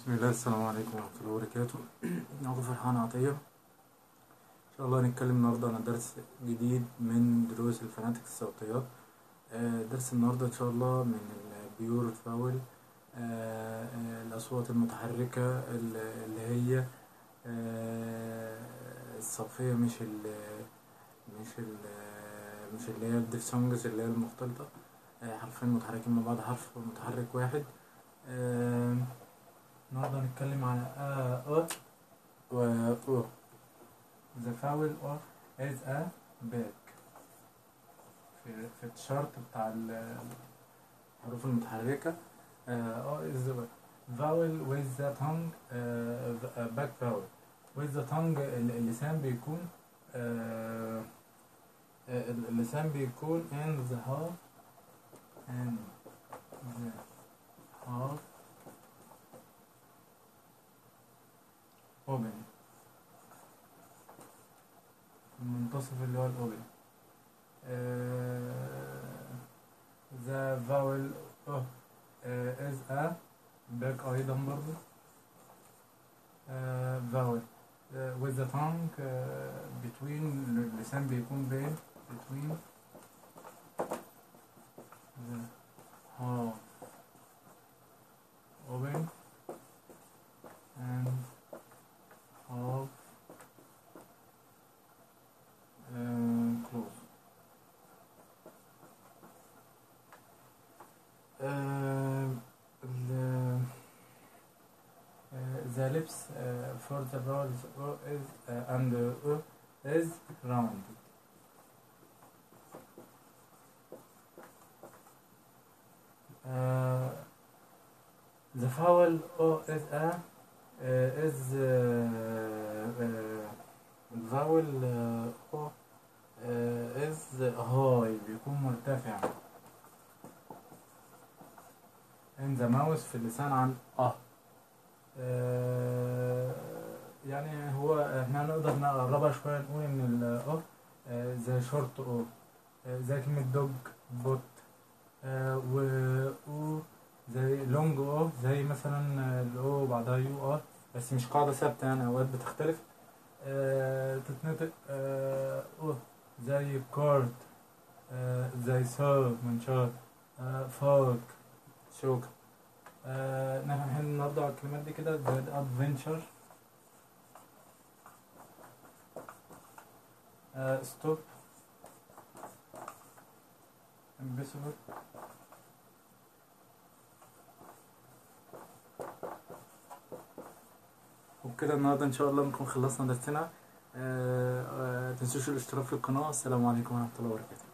بسم الله السلام عليكم ورحمة الله وبركاته أنا فرحان عطية إن شاء الله هنتكلم النهاردة عن درس جديد من دروس الفناتكس الصوتيات آه، درس النهاردة إن شاء الله من البيور فاول آه، آه، الأصوات المتحركة ال- اللي هي آه، الصافية مش ال مش ال مش اللي هي الديفسونجز اللي هي المختلطة آه، حرفين متحركين مع بعض حرف متحرك واحد آه، النهارده هنتكلم على آ أ و أو The foul O is a back في في الشرط بتاع ال- الحروف المتحركة آه، O is the vowel with the tongue آه، a back vowel with the tongue ال- اللسان بيكون آه، آه، اللسان بيكون in the half and the half open المنتصف اللي هو الأوبن the vowel O uh, is a back أيضا برضه uh, vowel uh, with the tongue uh, between اللسان بيكون بين between the half open and half uh, close. Uh, the, uh, the lips uh, for the vowels O is uh, and the O is rounded. Uh, the vowel O is a uh, is uh, uh, vowel uh, O uh, is high بيكون مرتفع in the mouth في اللسان عن أ آه، يعني هو احنا نقدر نقربها شوية نقول إن ال أ آه، زي شورت أو آه، زي كلمة دوج بوت آه، و أو زي لونج أو زي مثلا الأو بعدها يو ار بس مش قاعدة ثابتة يعني أوقات بتختلف آه، تتنطق آه، أو زي كارد آه، زي سار منشار آه، فارك شوكة آه، نحن هنحل النهاردة على الكلمات دي كده زي ادفنتشر ستوب امبيسبل وبكده النهارده ان شاء الله نكون خلصنا درسنا آه، آه، تنسوش الاشتراك في القناة السلام عليكم ورحمة الله وبركاته